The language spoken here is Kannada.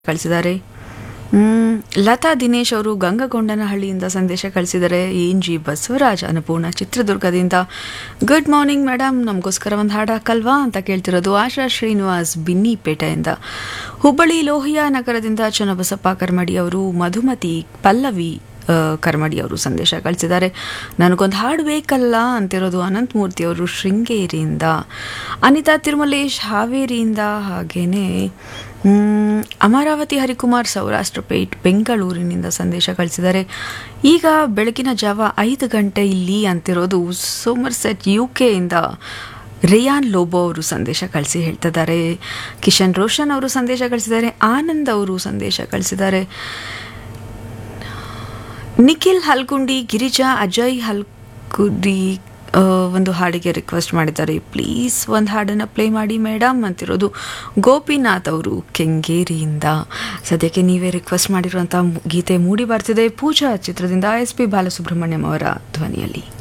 ಕಳಿಸಿದ್ದಾರೆ ಮ್, ಲತಾ ದಿನೇಶ್ ಅವರು ಗಂಗಗೊಂಡನಹಳ್ಳಿಯಿಂದ ಸಂದೇಶ ಕಳಿಸಿದ್ದಾರೆ ಎನ್ ಜಿ ಬಸವರಾಜ್ ಅನ್ನಪೂರ್ಣ ಚಿತ್ರದುರ್ಗದಿಂದ ಗುಡ್ ಮಾರ್ನಿಂಗ್ ಮೇಡಮ್ ನಮಗೋಸ್ಕರ ಒಂದು ಹಾಡು ಹಾಕಲ್ವಾ ಅಂತ ಕೇಳ್ತಿರೋದು ಆಶಾ ಶ್ರೀನಿವಾಸ್ ಬಿನ್ನಿಪೇಟೆಯಿಂದ ಹುಬ್ಬಳ್ಳಿ ಲೋಹಿಯಾ ನಗರದಿಂದ ಚನ್ನಬಸಪ್ಪ ಕರ್ಮಡಿ ಅವರು ಮಧುಮತಿ ಪಲ್ಲವಿ ಆ, ಕರ್ಮಡಿ ಅವರು ಸಂದೇಶ ಕಳಿಸಿದ್ದಾರೆ ನನಗೊಂದು ಹಾಡು ಬೇಕಲ್ಲ ಅಂತಿರೋದು ಅನಂತಮೂರ್ತಿ ಅವರು ಶೃಂಗೇರಿಯಿಂದ ಅನಿತಾ ತಿರುಮಲೇಶ್ ಹಾವೇರಿಯಿಂದ ಹಾಗೇನೆ ಮ್, ಅಮರಾವತಿ ಹರಿಕುಮಾರ್ ಸೌರಾಷ್ಟ್ರ ಪೇಟ್ ಬೆಂಗಳೂರಿನಿಂದ ಸಂದೇಶ ಕಳಿಸಿದ್ದಾರೆ ಈಗ ಬೆಳಗಿನ ಜಾವ ಐದು ಗಂಟೆ ಇಲ್ಲಿ ಅಂತಿರೋದು ಸೋಮರ್ಸೆಟ್ ಯು ಕೆಯಿಂದ ರಿಯಾನ್ ಲೋಬೋ ಅವರು ಸಂದೇಶ ಕಳಿಸಿ ಹೇಳ್ತಿದ್ದಾರೆ ಕಿಶನ್ ರೋಷನ್ ಅವರು ಸಂದೇಶ ಕಳಿಸಿದ್ದಾರೆ ಆನಂದ್ ಅವರು ಸಂದೇಶ ಕಳಿಸಿದ್ದಾರೆ ನಿಖಿಲ್ ಹಲ್ಗುಂಡಿ ಗಿರಿಜಾ ಅಜಯ್ ಹಲ್ಗುಡಿ ಆ, ಒಂದು ಹಾಡಿಗೆ ರಿಕ್ವೆಸ್ಟ್ ಮಾಡಿದ್ದಾರೆ ಪ್ಲೀಸ್ ಒಂದು ಹಾಡನ್ನು ಪ್ಲೇ ಮಾಡಿ ಮೇಡಮ್ ಅಂತಿರೋದು ಗೋಪಿನಾಥ್ ಅವರು ಕೆಂಗೇರಿಯಿಂದ ಸದ್ಯಕ್ಕೆ ನೀವೇ ರಿಕ್ವೆಸ್ಟ್ ಮಾಡಿರುವಂಥ ಗೀತೆ ಮೂಡಿ ಬರ್ತಿದೆ ಪೂಜಾ ಚಿತ್ರದಿಂದ ಎಸ್ ಪಿ ಬಾಲಸುಬ್ರಹ್ಮಣ್ಯಂ ಅವರ ಧ್ವನಿಯಲ್ಲಿ